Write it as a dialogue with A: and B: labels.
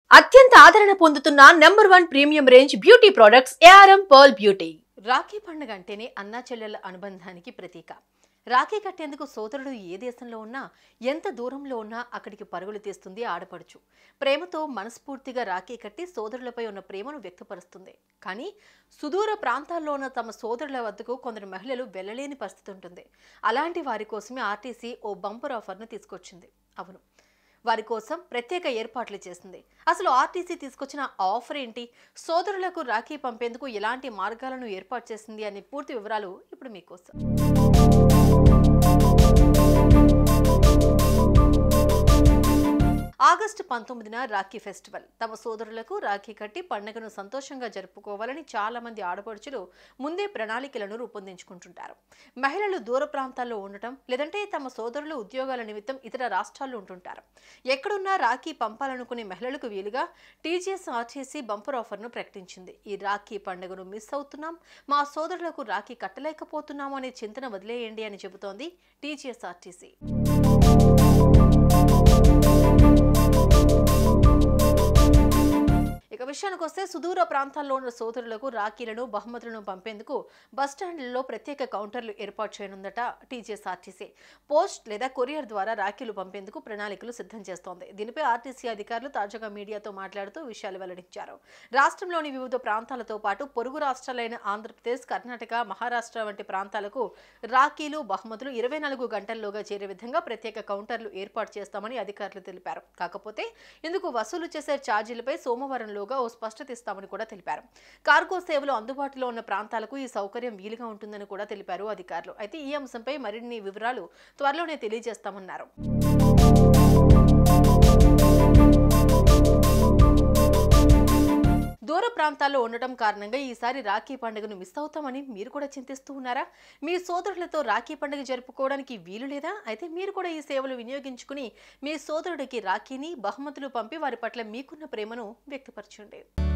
A: అత్యంత ఆదరణ పొందుతున్న number one premium range beauty products ARM pearl beauty Rakhi పండుగ అంటేనే అన్నా చెల్లెల అనుబంధానికి ప్రతీక రాఖీ కట్టేందుకు సోదరుడు ఏ దేశంలో ఉన్నా ఎంత దూరంలో ఉన్నా అక్కడికి పరుగులు తీస్తుంది ఆడపడుచు ప్రేమతో మనస్ఫూర్తిగా రాఖీ కట్టి సోదరులపై ఉన్న ప్రేమను వ్యక్తపరుస్తుంది కానీ సుదూర ప్రాంతాల్లో ఉన్న తమ సోదరుల వద్దకు కొందరు మహిళలు వెళ్ళలేని పరిస్థితి ఉంటుంది అలాంటి వారి కోసమే ఆర్టీసీ ఓ బంపర్ ఆఫర్ను తీసుకొచ్చింది అవును వారి కోసం ప్రత్యేక ఏర్పాట్లు చేసింది అసలు ఆర్టీసీ తీసుకొచ్చిన ఆ ఆఫర్ ఏంటి సోదరులకు రాఖీ పంపేందుకు ఎలాంటి మార్గాలను ఏర్పాటు చేసింది అనే పూర్తి వివరాలు ఇప్పుడు మీకోసం ఆగస్టు పంతొమ్మిదిన రాఖీ ఫెస్టివల్ తమ సోదరులకు రాఖీ కట్టి పండుగను సంతోషంగా జరుపుకోవాలని చాలా మంది ఆడపడుచులు ముందే ప్రణాళికలను రూపొందించుకుంటుంటారు మహిళలు దూర ప్రాంతాల్లో ఉండటం లేదంటే తమ సోదరులు ఉద్యోగాల నిమిత్తం ఇతర రాష్ట్రాల్లో ఉంటుంటారు ఎక్కడున్నా రాఖీ పంపాలనుకునే మహిళలకు వీలుగా టీజీఎస్ ఆర్టీసీ బంపర్ ఆఫర్ను ప్రకటించింది ఈ రాఖీ పండుగను మిస్ అవుతున్నాం మా సోదరులకు రాఖీ కట్టలేకపోతున్నాం అనే చింతన వదిలేయండి అని చెబుతోంది టీజీఎస్ ఆర్టీసీ ఇక విషయానికి వస్తే సుదూర ప్రాంతాల్లో ఉన్న సోదరులకు రాఖీలను బహుమతులను పంపేందుకు బస్టాండ్లలో ప్రత్యేక కౌంటర్లు ఏర్పాటు చేయనుందట టీజీఎస్ఆర్టీసీ పోస్ట్ లేదా కొరియర్ ద్వారా రాఖీలు పంపేందుకు ప్రణాళికలు సిద్ధం చేస్తోంది దీనిపై ఆర్టీసీ అధికారులు తాజాగా మీడియాతో మాట్లాడుతూ విషయాలు వెల్లడించారు రాష్ట్రంలోని వివిధ ప్రాంతాలతో పాటు పొరుగు రాష్ట్రాలైన ఆంధ్రప్రదేశ్ కర్ణాటక మహారాష్ట్ర వంటి ప్రాంతాలకు రాఖీలు బహుమతులు ఇరవై నాలుగు గంటల్లోగా చేరే విధంగా ప్రత్యేక కౌంటర్లు ఏర్పాటు చేస్తామని అధికారులు తెలిపారు కాకపోతే ఇందుకు వసూలు చేసే ఛార్జీలపై సోమవారంలోగా ఓ స్పష్టత ఇస్తామని కూడా తెలిపారు కార్గో సేవలు అందుబాటులో ఉన్న ప్రాంతాలకు ఈ సౌకర్యం వీలుగా ఉంటుందని కూడా తెలిపారు అధికారులు అయితే ఈ అంశంపై మరిన్ని వివరాలు త్వరలోనే తెలియజేస్తామన్నారు దూర ప్రాంతాల్లో ఉండటం కారణంగా ఈసారి రాఖీ పండుగను మిస్ అవుతామని మీరు కూడా చింతిస్తూ ఉన్నారా మీ సోదరులతో రాఖీ పండుగ జరుపుకోవడానికి వీలు లేదా అయితే మీరు కూడా ఈ సేవలు వినియోగించుకుని మీ సోదరుడికి రాఖీని బహుమతులు పంపి వారి పట్ల మీకున్న ప్రేమను వ్యక్తపరచండి